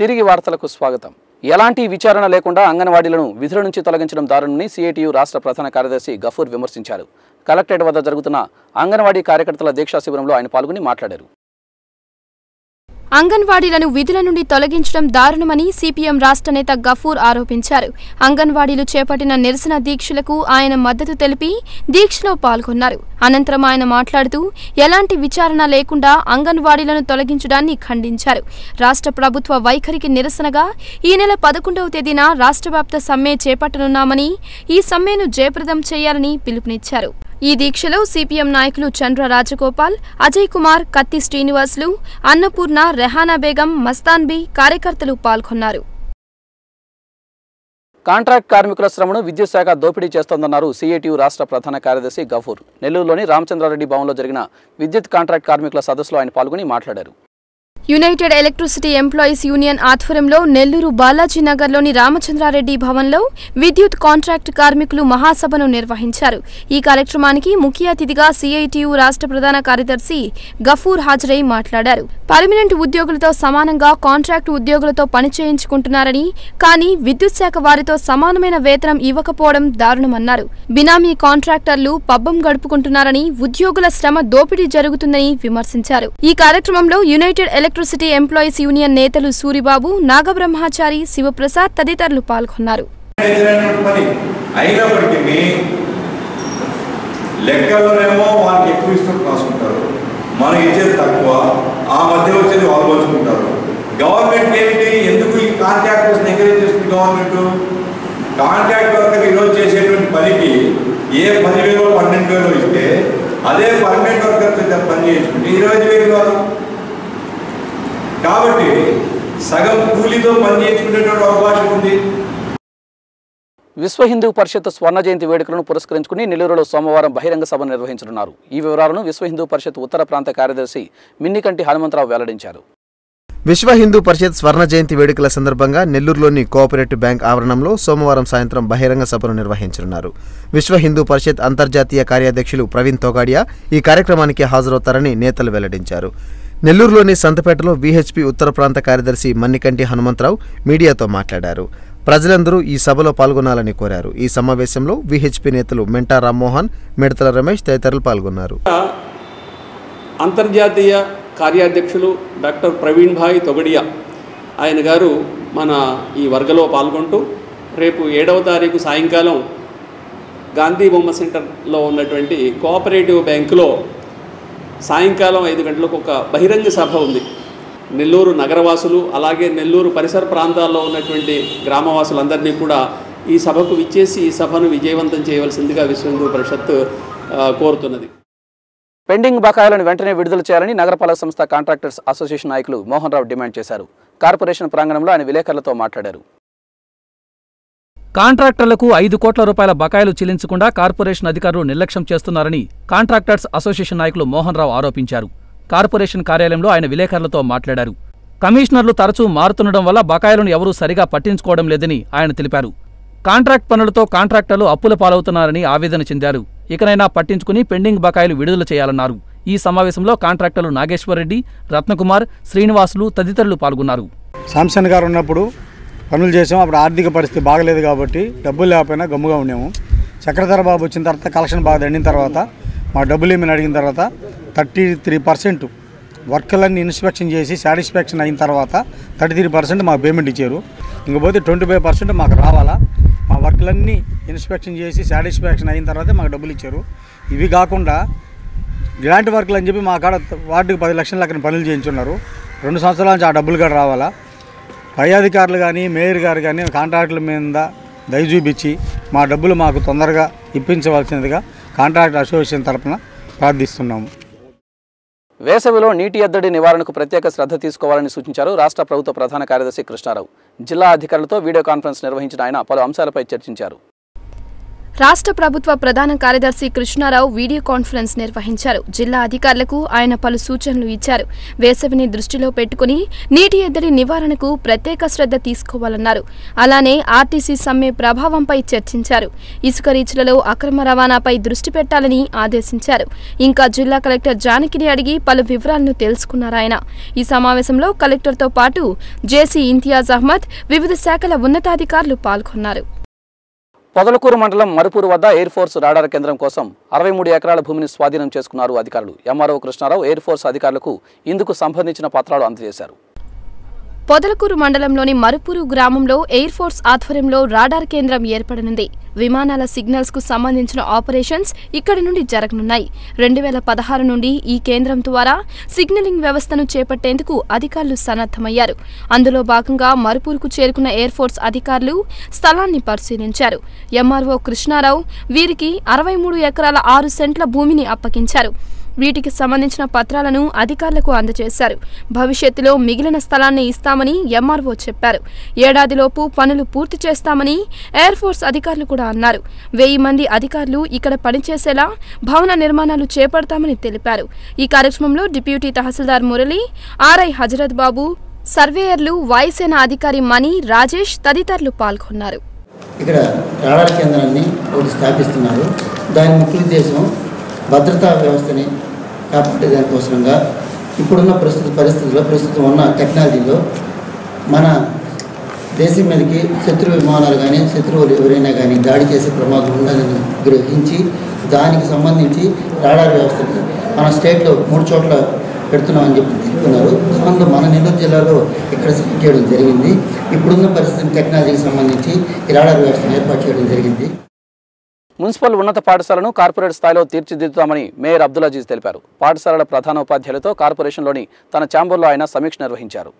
తిరిగి వార్తలకు స్వాగతం ఎలాంటి విచారణ లేకుండా అంగన్వాడీలను విధుల నుంచి తొలగించడం దారుణని సిఐటియు రాష్ట్ర ప్రధాన కార్యదర్శి గఫూర్ విమర్శించారు కలెక్టరేట్ వద్ద జరుగుతున్న అంగన్వాడీ కార్యకర్తల దీక్షా శిబిరంలో ఆయన పాల్గొని మాట్లాడారు అంగన్వాడీలను విధుల నుండి తొలగించడం దారుణమని సిపిఎం రాష్ట్ర నేత గఫూర్ ఆరోపించారు అంగన్వాడీలు చేపట్టిన నిరసన దీక్షలకు ఆయన మద్దతు తెలిపి దీక్షలో పాల్గొన్నారు అనంతరం ఆయన మాట్లాడుతూ ఎలాంటి విచారణ లేకుండా అంగన్వాడీలను తొలగించడాన్ని ఖండించారు రాష్ట్ర ప్రభుత్వ వైఖరికి నిరసనగా ఈ నెల పదకొండవ తేదీన రాష్ట్ర వ్యాప్త సమ్మె చేపట్టనున్నామని ఈ సమ్మెను జయప్రదం చేయాలని పిలుపునిచ్చారు ఈ దీక్షలో సిపిఎం నాయకులు చంద్ర రాజగోపాల్ అజయ్ కుమార్ కత్తి శ్రీనివాసులు అన్నపూర్ణ రెహానా బేగం మస్తాన్ బి కార్యకర్తలు పాల్గొన్నారు కాంట్రాక్ట్ కార్మికుల శ్రమను విద్యుత్ శాఖ దోపిడీ చేస్తోందన్నారు సిఐటియు రాష్ట్ర ప్రధాన కార్యదర్శి గఫూర్ నెల్లూరులోని రామచంద్రారెడ్డి భవన్లో జరిగిన విద్యుత్ కాంట్రాక్ట్ కార్మికుల సదస్సులో ఆయన పాల్గొని మాట్లాడారు యునైటెడ్ ఎలక్ట్రిసిటీ ఎంప్లాయీస్ యూనియన్ ఆధ్వర్యంలో నెల్లూరు బాలాజీ నగర్లోని రామచంద్రారెడ్డి భవన్లో విద్యుత్ కాంట్రాక్ట్ కార్మికులు మహాసభను నిర్వహించారు ఈ కార్యక్రమానికి ముఖ్య అతిథిగా సిఐటియు రాష్ట్ర ప్రధాన కార్యదర్శి గఫూర్ హాజరై మాట్లాడారు పర్మనెంట్ ఉద్యోగులతో సమానంగా కాంట్రాక్ట్ ఉద్యోగులతో పని చేయించుకుంటున్నారని కానీ విద్యుత్ శాఖ వారితో సమానమైన వేతనం ఇవ్వకపోవడం దారుణమన్నారు బినామీ కాంట్రాక్టర్లు పబ్బం గడుపుకుంటున్నారని ఉద్యోగుల శ్రమ దోపిడీ జరుగుతుందని విమర్శించారు ఈ కార్యక్రమంలో యునైటెడ్ ఎలక్ట్రిసిటీ ఎంప్లాయీస్ యూనియన్ నేతలు సూరిబాబు నాగబ్రహ్మచారి శివప్రసాద్ తదితరులు పాల్గొన్నారు చేసినటువంటి పని అయినప్పటికీ లెక్కల్లోనేమో వాళ్ళకి ఎక్కువ ఇష్టం రాసుకుంటారు మనకి ఇచ్చేది తక్కువ ఆ మధ్య వచ్చేది వాళ్ళు పంచుకుంటారు గవర్నమెంట్ ఏమిటి ఎందుకు ఈ కాంట్రాక్టర్స్ ఎంకరేజ్ చేస్తుంది గవర్నమెంట్ కాంట్రాక్ట్ వర్కర్ ఈరోజు చేసేటువంటి పనికి ఏ పదివేలు పన్నెండు వేలు ఇస్తే అదే పర్మనెంట్ వర్కర్ చేత పని చేయించుకుంటే ఇరవై ఐదు వేలు కాదు కాబట్టి సగం కూలీతో పని చేయించుకునేటువంటి అవకాశం ఉంది విశ్వ హిందూ పరిషత్ స్వర్ణ జయంతి వేడుకలను పురస్కరించుకుని నెల్లూరులో సోమవారం బహిరంగ సభ నిర్వహించనున్నారు ఈ వివరాలను విశ్వ హిందూ పరిషత్ ఉత్తర ప్రాంత కార్యదర్శి మిన్నికంటి హనుమంతరావు వెల్లడించారు విశ్వ హిందూ పరిషత్ స్వర్ణ జయంతి వేడుకల సందర్భంగా నెల్లూరులోని కోఆపరేటివ్ బ్యాంక్ ఆవరణంలో సోమవారం సాయంత్రం బహిరంగ సభను నిర్వహించనున్నారు విశ్వ హిందూ పరిషత్ అంతర్జాతీయ కార్యాధ్యక్షులు ప్రవీణ్ తోగాడియా ఈ కార్యక్రమానికి హాజరవుతారని నేతలు వెల్లడించారు నెల్లూరులోని సంతపేటలో విహెచ్పి ఉత్తర ప్రాంత కార్యదర్శి మన్నికంటి హనుమంతరావు మీడియాతో మాట్లాడారు ప్రజలందరూ ఈ సభలో పాల్గొనాలని కోరారు ఈ సమావేశంలో విహెచ్పి నేతలు మెంటా రామ్మోహన్ మిడతల రమేష్ తదితరులు పాల్గొన్నారు అంతర్జాతీయ కార్యాధ్యక్షులు డాక్టర్ ప్రవీణ్ భాయ్ తొగడియా ఆయన గారు మన ఈ వర్గలో పాల్గొంటూ రేపు ఏడవ తారీఖు సాయంకాలం గాంధీ బొమ్మ సెంటర్లో ఉన్నటువంటి కోఆపరేటివ్ బ్యాంకులో సాయంకాలం ఐదు గంటలకు ఒక బహిరంగ సభ ఉంది నెల్లూరు నగరవాసులు అలాగే నెల్లూరు పరిసర ప్రాంతాల్లో ఉన్నటువంటి గ్రామవాసులందరినీ కూడా ఈ సభకు విచ్చేసి ఈ సభను విజయవంతం చేయవలసిందిగా విశ్వ హిందూ పరిషత్ ఆ, కోరుతున్నది పెండింగ్ బకాయిలను వెంటనే విడుదల చేయాలని నగరపాలక సంస్థ కాంట్రాక్టర్స్ అసోసియేషన్ నాయకులు మోహన్ రావు డిమాండ్ చేశారు కార్పొరేషన్ ప్రాంగణంలో ఆయన విలేకరులతో మాట్లాడారు కాంట్రాక్టర్లకు ఐదు కోట్ల రూపాయల బకాయిలు చెల్లించకుండా కార్పొరేషన్ అధికారులు నిర్లక్ష్యం చేస్తున్నారని కాంట్రాక్టర్స్ అసోసియేషన్ నాయకులు మోహన్ రావు ఆరోపించారు కార్పొరేషన్ కార్యాలయంలో ఆయన విలేకరులతో మాట్లాడారు కమిషనర్లు తరచూ మారుతుండడం వల్ల బకాయిలను ఎవరూ సరిగా పట్టించుకోవడం లేదని ఆయన తెలిపారు కాంట్రాక్ట్ పనులతో కాంట్రాక్టర్లు అప్పుల పాలవుతున్నారని ఆవేదన చెందారు ఇకనైనా పట్టించుకుని పెండింగ్ బకాయిలు విడుదల చేయాలన్నారు ఈ సమావేశంలో కాంట్రాక్టర్లు నాగేశ్వరరెడ్డి రత్నకుమార్ శ్రీనివాసులు తదితరులు పాల్గొన్నారు శాంసన్ గారు ఉన్నప్పుడు పనులు చేసాం అప్పుడు ఆర్థిక పరిస్థితి బాగలేదు కాబట్టి డబ్బులు లేకపోయినా గమ్ముగా ఉన్నాము చక్రధర బాబు వచ్చిన తర్వాత కలెక్షన్ బాగా దండిన తర్వాత మా డబ్బులు ఏమైనా అడిగిన తర్వాత థర్టీ త్రీ పర్సెంట్ వర్క్లన్నీ ఇన్స్పెక్షన్ చేసి సాటిస్ఫాక్షన్ అయిన తర్వాత థర్టీ త్రీ పర్సెంట్ మాకు పేమెంట్ ఇచ్చారు ఇంకపోతే ట్వంటీ ఫైవ్ పర్సెంట్ మాకు రావాలా మా వర్క్లన్నీ ఇన్స్పెక్షన్ చేసి సాటిస్ఫాక్షన్ అయిన తర్వాతే మాకు డబ్బులు ఇచ్చారు ఇవి కాకుండా గ్రాంట్ వర్క్లు అని చెప్పి మా కాడ వార్డుకి పది లక్షల లెక్కన పనులు చేయించున్నారు రెండు సంవత్సరాల నుంచి ఆ డబ్బులు కూడా రావాలా పై అధికారులు కానీ మేయర్ గారు కానీ కాంట్రాక్టుల మీద దయ చూపించి మా డబ్బులు మాకు తొందరగా ఇప్పించవలసినదిగా కాంట్రాక్ట్ అసోసియేషన్ తరపున ప్రార్థిస్తున్నాము వేసవిలో నీటి ఎద్దడి నివారణకు ప్రత్యేక శ్రద్ధ తీసుకోవాలని సూచించారు రాష్ట్ర ప్రభుత్వ ప్రధాన కార్యదర్శి కృష్ణారావు జిల్లా అధికారులతో వీడియో కాన్ఫరెన్స్ నిర్వహించిన ఆయన పలు అంశాలపై చర్చించారు రాష్ట్ర ప్రభుత్వ ప్రధాన కార్యదర్శి కృష్ణారావు వీడియో కాన్ఫరెన్స్ నిర్వహించారు జిల్లా అధికారులకు ఆయన పలు సూచనలు ఇచ్చారు వేసవిని దృష్టిలో పెట్టుకుని నీటి ఎద్దడి నివారణకు ప్రత్యేక శ్రద్ధ తీసుకోవాలన్నారు అలానే ఆర్టీసీ సమ్మె ప్రభావంపై చర్చించారు ఇసుక రీచ్లలో అక్రమ రవాణాపై దృష్టి పెట్టాలని ఆదేశించారు ఇంకా జిల్లా కలెక్టర్ జానకిని అడిగి పలు వివరాలను తెలుసుకున్నారాయన ఈ సమావేశంలో కలెక్టర్తో పాటు జేసీ ఇంతియాజ్ అహ్మద్ వివిధ శాఖల ఉన్నతాధికారులు పాల్గొన్నారు పొదలకూరు మండలం మరుపూరు వద్ద ఎయిర్ ఫోర్స్ రాడార్ కేంద్రం కోసం అరవై మూడు ఎకరాల భూమిని స్వాధీనం చేసుకున్నారు అధికారులు ఎంఆర్ఓ కృష్ణారావు ఎయిర్ ఫోర్స్ అధికారులకు ఇందుకు సంబంధించిన పత్రాలు అందజేశారు పొదలకూరు మండలంలోని మరుపూరు గ్రామంలో ఎయిర్ ఫోర్స్ ఆధ్వర్యంలో రాడార్ కేంద్రం ఏర్పడనుంది విమానాల సిగ్నల్స్ కు సంబంధించిన ఆపరేషన్స్ ఇక్కడి నుండి జరగనున్నాయి రెండు వేల పదహారు నుండి ఈ కేంద్రం ద్వారా సిగ్నలింగ్ వ్యవస్థను చేపట్టేందుకు అధికారులు సన్నద్ధమయ్యారు అందులో భాగంగా మరుపూరుకు చేరుకున్న ఎయిర్ ఫోర్స్ అధికారులు స్థలాన్ని పరిశీలించారు ఎంఆర్ఓ కృష్ణారావు వీరికి అరవై మూడు ఎకరాల ఆరు సెంట్ల భూమిని అప్పగించారు వీటికి సంబంధించిన పత్రాలను అధికారులకు అందజేశారు భవిష్యత్తులో మిగిలిన స్థలాన్ని ఇస్తామని ఎంఆర్ఓ చెప్పారు ఏడాదిలోపు పనులు పూర్తి చేస్తామని ఎయిర్ ఫోర్స్ అధికారులు కూడా అన్నారు వెయ్యి మంది అధికారులు ఇక్కడ పనిచేసేలా భవన నిర్మాణాలు చేపడతామని తెలిపారు ఈ కార్యక్రమంలో డిప్యూటీ తహసీల్దార్ మురళి ఆర్ఐ హజరత్ బాబు సర్వేయర్లు వాయుసేన అధికారి మణి రాజేష్ తదితరులు పాల్గొన్నారు ఇక్కడ రాడార్ కేంద్రాన్ని ఒకటి స్థాపిస్తున్నారు దాని ముఖ్య ఉద్దేశం భద్రతా వ్యవస్థని కాపాడే దానికోసంగా ఇప్పుడున్న ప్రస్తుత పరిస్థితుల్లో ప్రస్తుతం ఉన్న టెక్నాలజీలో మన దేశం మీదకి శత్రు విమానాలు కానీ శత్రువులు ఎవరైనా కానీ దాడి చేసే ప్రమాదం ఉందని గ్రహించి దానికి సంబంధించి రాడార్ వ్యవస్థని మన స్టేట్లో మూడు చోట్ల పెడుతున్నామని చెప్పి తెలుపుతున్నారు దానిలో మన నెల్లూరు జిల్లాలో ఇక్కడ సెలెక్ట్ చేయడం జరిగింది ఇప్పుడున్న పరిస్థితి టెక్నాలజీకి సంబంధించి ఈ రాడార్ వ్యవస్థను ఏర్పాటు చేయడం జరిగింది మున్సిపల్ ఉన్నత పాఠశాలను కార్పొరేట్ స్థాయిలో తీర్చిదిద్దుతామని మేయర్ అబ్దుల్ అజీజ్ తెలిపారు పాఠశాలల ప్రధాన ఉపాధ్యాయులతో కార్పొరేషన్లోని తన ఛాంబర్లో ఆయన సమీక్ష నిర్వహించారు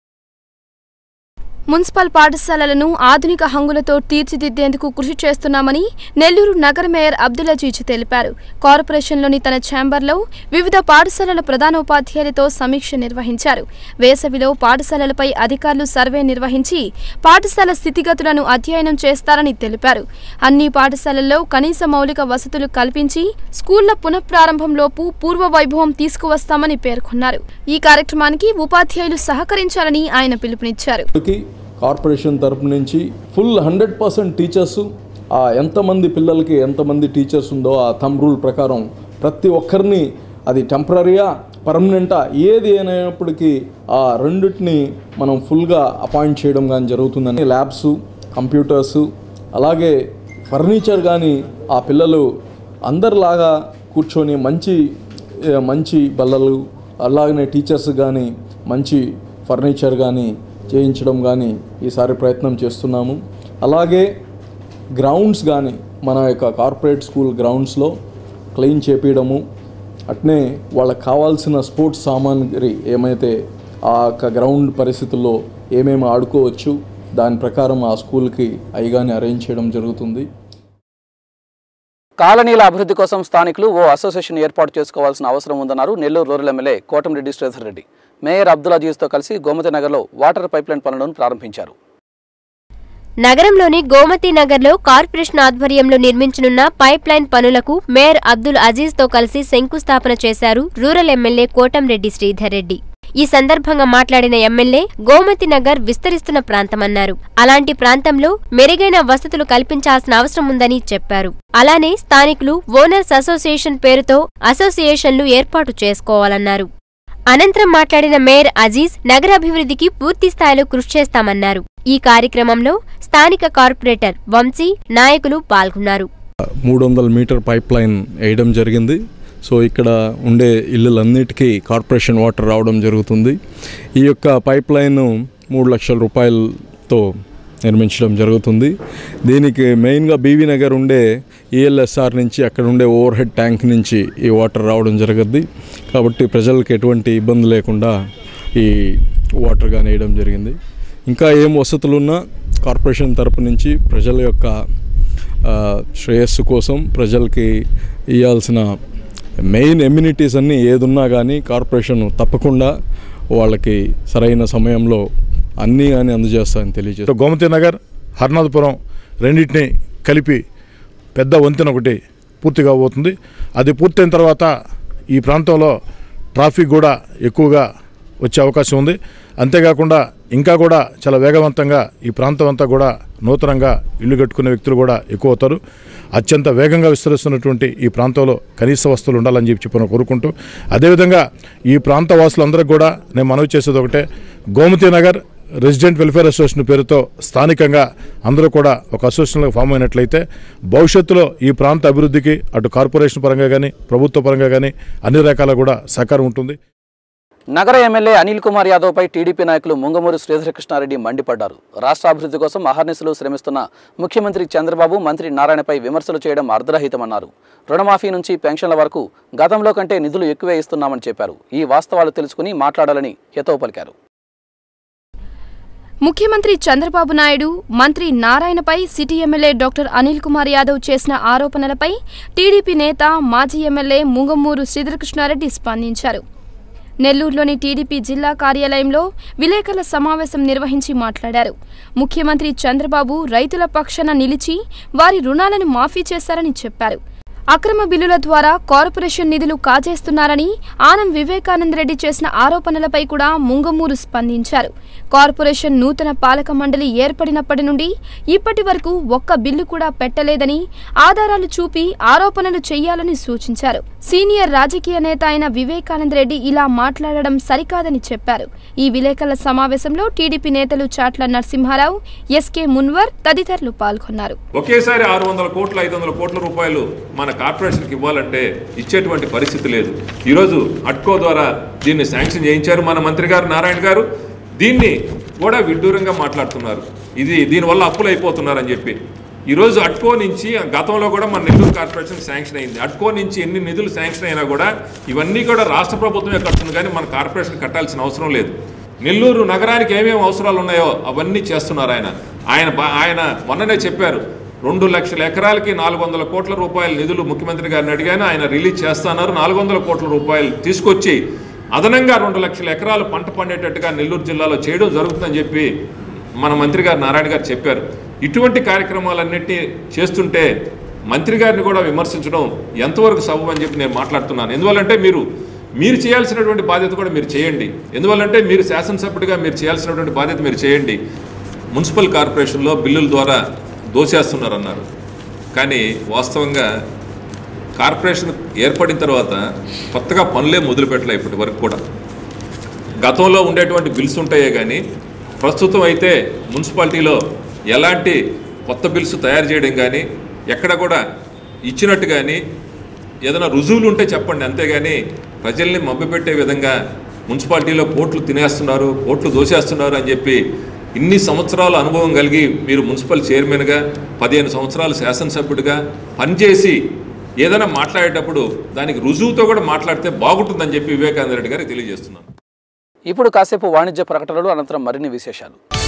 మున్సిపల్ పాఠశాలలను ఆధునిక హంగులతో తీర్చిదిద్దేందుకు కృషి చేస్తున్నామని నెల్లూరు నగర మేయర్ అబ్దుల్ అజీజ్ తెలిపారు కార్పొరేషన్లోని తన ఛాంబర్లో వివిధ పాఠశాలల ప్రధానోపాధ్యాయులతో సమీక్ష నిర్వహించారు వేసవిలో పాఠశాలలపై అధికారులు సర్వే నిర్వహించి పాఠశాల స్థితిగతులను అధ్యయనం చేస్తారని తెలిపారు అన్ని పాఠశాలల్లో కనీస మౌలిక వసతులు కల్పించి స్కూళ్ల పునఃప్రారంభంలోపు పూర్వ వైభవం తీసుకువస్తామని పేర్కొన్నారు ఈ కార్యక్రమానికి ఉపాధ్యాయులు సహకరించాలని ఆయన పిలుపునిచ్చారు కి కార్పొరేషన్ తరపు నుంచి ఫుల్ హండ్రెడ్ పర్సెంట్ టీచర్స్ ఆ ఎంతమంది పిల్లలకి ఎంతమంది టీచర్స్ ఉందో ఆ థమ్ రూల్ ప్రకారం ప్రతి ఒక్కరిని అది టెంపరీయా పర్మనెంటా ఏది అయినప్పటికీ ఆ రెండింటిని మనం ఫుల్గా అపాయింట్ చేయడం కానీ జరుగుతుందని ల్యాబ్స్ కంప్యూటర్స్ అలాగే ఫర్నిచర్ కానీ ఆ పిల్లలు అందరిలాగా కూర్చొని మంచి ఏ, మంచి బల్లలు అలాగనే టీచర్స్ కానీ మంచి ఫర్నిచర్ కానీ చేయించడం కానీ ఈసారి ప్రయత్నం చేస్తున్నాము అలాగే గ్రౌండ్స్ కానీ మన యొక్క కార్పొరేట్ స్కూల్ గ్రౌండ్స్లో క్లీన్ చేపించడము అట్నే వాళ్ళకి కావాల్సిన స్పోర్ట్స్ సామాగ్రి ఏమైతే ఆ యొక్క గ్రౌండ్ పరిస్థితుల్లో ఏమేమి ఆడుకోవచ్చు దాని ప్రకారం ఆ స్కూల్కి అయిగానే అరేంజ్ చేయడం జరుగుతుంది కాలనీల అభివృద్ధి కోసం స్థానికులు ఓ అసోసియేషన్ ఏర్పాటు చేసుకోవాల్సిన అవసరం ఉందన్నారు Nellore rural MLA Kotamreddy Sridhar Reddy mayor Abdul అజీజ్తో కలిసి గోమతి నగర్లో వాటర్ పైప్లైన్ పనులను ప్రారంభించారు నగరంలోని గోమతి నగర్లో కార్పొరేషన్ ఆధ్వర్యంలో నిర్మించనున్న పైప్ లైన్ పనులకు మేయర్ అబ్దుల్ అజీజ్ తో కలిసి శంకుస్థాపన చేశారు రూరల్ ఎమ్మెల్యే కోటంరెడ్డి శ్రీధర్ రెడ్డి ఈ సందర్భంగా మాట్లాడిన ఎమ్మెల్యే గోమతి నగర్ విస్తరిస్తున్న ప్రాంతమన్నారు అలాంటి ప్రాంతంలో మెరుగైన వసతులు కల్పించాల్సిన అవసరం ఉందని చెప్పారు అలానే స్థానికులు ఓనర్స్ అసోసియేషన్ పేరుతో అసోసియేషన్లు ఏర్పాటు చేసుకోవాలన్నారు అనంతరం మాట్లాడిన మేయర్ అజీజ్ నగరాభివృద్ధికి పూర్తి స్థాయిలో కృషి చేస్తామన్నారు ఈ కార్యక్రమంలో స్థానిక కార్పొరేటర్ వంశీ నాయకులు పాల్గొన్నారు మూడు వందల మీటర్ పైప్ లైన్ వేయడం జరిగింది సో ఇక్కడ ఉండే ఇల్లులన్నిటికీ కార్పొరేషన్ వాటర్ రావడం జరుగుతుంది ఈ యొక్క పైప్ లైన్ మూడు లక్షల రూపాయలతో నిర్మించడం జరుగుతుంది దీనికి మెయిన్గా బీవీ నగర్ ఉండే ఈఎల్ఎస్ఆర్ నుంచి అక్కడ ఉండే ఓవర్ హెడ్ ట్యాంక్ నుంచి ఈ వాటర్ రావడం జరుగుద్ది కాబట్టి ప్రజలకు ఎటువంటి ఇబ్బంది లేకుండా ఈ వాటర్ కానీ వేయడం జరిగింది ఇంకా ఏం వసతులున్నా కార్పొరేషన్ తరపు నుంచి ప్రజల యొక్క ఆ, శ్రేయస్సు కోసం ప్రజలకి ఇవ్వాల్సిన మెయిన్ ఎమ్యూనిటీస్ అన్నీ ఏదున్నా కానీ కార్పొరేషన్ తప్పకుండా వాళ్ళకి సరైన సమయంలో అన్నీ కానీ అందజేస్తాయని తెలియజేస్తారు గోమతి నగర్ హర్నాథపురం రెండింటిని కలిపి పెద్ద వంతెన ఒకటి పూర్తిగా పోతుంది అది పూర్తయిన తర్వాత ఈ ప్రాంతంలో ట్రాఫిక్ కూడా ఎక్కువగా వచ్చే అవకాశం ఉంది అంతేకాకుండా ఇంకా కూడా చాలా వేగవంతంగా ఈ ప్రాంతం అంతా కూడా నూతనంగా ఇల్లు కట్టుకునే వ్యక్తులు కూడా ఎక్కువ అవుతారు అత్యంత వేగంగా విస్తరిస్తున్నటువంటి ఈ ప్రాంతంలో కనీస వస్తువులు ఉండాలని చెప్పి చెప్పి కోరుకుంటూ అదేవిధంగా ఈ ప్రాంత వాసులందరికీ కూడా నేను మనవి చేసేది ఒకటే Gomathi Nagar resident welfare association పేరుతో స్థానికంగా అందరూ కూడా ఒక అసోసియేషన్లో ఫామ్ అయినట్లయితే భవిష్యత్తులో ఈ ప్రాంత అభివృద్ధికి అటు కార్పొరేషన్ పరంగా కానీ ప్రభుత్వ పరంగా కానీ అన్ని రకాల కూడా సహకారం ఉంటుంది నగర ఎమ్మెల్యే అనిల్ కుమార్ యాదవ్పై టీడీపీ నాయకులు ముంగమూరు శ్రీధరకృష్ణారెడ్డి మండిపడ్డారు రాష్ట్ర అభివృద్ధి కోసం అహర్నిశలు శ్రమిస్తున్న ముఖ్యమంత్రి చంద్రబాబు మంత్రి నారాయణపై విమర్శలు చేయడం అర్ధరహితమన్నారు రుణమాఫీ నుంచి పెన్షన్ల వరకు గతంలో కంటే నిధులు ఎక్కువే ఇస్తున్నామని చెప్పారు ఈ వాస్తవాలు తెలుసుకుని మాట్లాడాలని హితవు పలికారు ముఖ్యమంత్రి చంద్రబాబు నాయుడు మంత్రి నారాయణపై city MLA doctor Anil Kumar Yadav చేసిన ఆరోపణలపై టీడీపీ నేత మాజీ ఎమ్మెల్యే ముంగమూరు శ్రీధరకృష్ణారెడ్డి స్పందించారు నెల్లూరులోని టీడీపీ జిల్లా కార్యాలయంలో విలేకరుల సమావేశం నిర్వహించి మాట్లాడారు ముఖ్యమంత్రి చంద్రబాబు రైతుల పక్షాన నిలిచి వారి రుణాలను మాఫీ చేశారని చెప్పారు అక్రమ బిల్లుల ద్వారా కార్పొరేషన్ నిధులు కాజేస్తున్నారని ఆనం వివేకానంద రెడ్డి చేసిన ఆరోపణలపై కూడా ముంగమూరు స్పందించారు కార్పొరేషన్ నూతన పాలక మండలి ఏర్పడినప్పటి నుండి ఇప్పటి వరకు ఒక్క బిల్లు కూడా పెట్టలేదని ఆధారాలు చూపి ఆరోపణలు చేయాలని సూచించారు సీనియర్ రాజకీయ నేత అయిన వివేకానంద రెడ్డి ఇలా మాట్లాడడం సరికాదని చెప్పారు ఈ విలేకరుల సమావేశంలో టీడీపీ నేతలు చాట్ల నరసింహారావు ఎస్కే మున్వర్ తదితరులు పాల్గొన్నారు ఒకేసారి ఆరు వందల కోట్లు ఐదు వందల కోట్ల రూపాయలు మన కార్పొరేషన్కి ఇవ్వాలంటే ఇచ్చేటువంటి పరిస్థితి లేదు ఈరోజు అట్కో ద్వారా దీన్ని శాంక్షన్ చేయించారు మన మంత్రి గారు నారాయణ గారు దీన్ని కూడా విడ్డూరంగా మాట్లాడుతున్నారు ఇది దీనివల్ల అప్పులు అయిపోతున్నారని చెప్పి ఈరోజు అట్కో నుంచి గతంలో కూడా మన నెల్లూరు కార్పొరేషన్ శాంక్షన్ అయింది అట్కో నుంచి ఎన్ని నిధులు శాంక్షన్ అయినా కూడా ఇవన్నీ కూడా రాష్ట్ర ప్రభుత్వమే కడుతుంది కానీ మన కార్పొరేషన్ కట్టాల్సిన అవసరం లేదు నెల్లూరు నగరానికి ఏమేమి అవసరాలు ఉన్నాయో అవన్నీ చేస్తున్నారు ఆయన ఆయన బా- ఆయన మొన్ననే చెప్పారు రెండు లక్షల ఎకరాలకి నాలుగు వందల కోట్ల రూపాయల నిధులు ముఖ్యమంత్రి గారిని అడిగాను ఆయన రిలీజ్ చేస్తున్నారు నాలుగు వందల కోట్ల రూపాయలు తీసుకొచ్చి అదనంగా రెండు లక్షల ఎకరాలు పంట పండేటట్టుగా నెల్లూరు జిల్లాలో చేయడం జరుగుతుందని చెప్పి మన మంత్రి గారు నారాయణ గారు చెప్పారు ఇటువంటి కార్యక్రమాలన్నింటినీ చేస్తుంటే మంత్రి గారిని కూడా విమర్శించడం ఎంతవరకు సబబు అని చెప్పి నేను మాట్లాడుతున్నాను ఎందువల్లంటే మీరు మీరు చేయాల్సినటువంటి బాధ్యత కూడా మీరు చేయండి ఎందువల్లంటే మీరు శాసనసభ్యుడిగా మీరు చేయాల్సినటువంటి బాధ్యత మీరు చేయండి మున్సిపల్ కార్పొరేషన్లో బిల్లుల ద్వారా దోసేస్తున్నారన్నారు కానీ వాస్తవంగా కార్పొరేషన్ ఏర్పడిన తర్వాత కొత్తగా పనులే మొదలుపెట్టలే ఇప్పటి వరకు కూడా గతంలో ఉండేటువంటి బిల్స్ ఉంటాయే కానీ ప్రస్తుతం అయితే మున్సిపాలిటీలో ఎలాంటి కొత్త బిల్స్ తయారు చేయడం కానీ ఎక్కడ కూడా ఇచ్చినట్టు కానీ ఏదైనా రుజువులు ఉంటే చెప్పండి అంతేగాని ప్రజల్ని మభ్యపెట్టే విధంగా మున్సిపాలిటీలో కోట్లు తినేస్తున్నారు కోట్లు దోసేస్తున్నారు అని చెప్పి ఇన్ని సంవత్సరాల అనుభవం కలిగి మీరు మున్సిపల్ చైర్మన్గా పదిహేను సంవత్సరాలు శాసనసభ్యుడిగా పనిచేసి ఏదైనా మాట్లాడేటప్పుడు దానికి రుజువుతో కూడా మాట్లాడితే బాగుంటుందని చెప్పి వివేకానంద రెడ్డి గారికి తెలియజేస్తున్నాను ఇప్పుడు కాసేపు వాణిజ్య ప్రకటనలు అనంతరం మరిన్ని విశేషాలు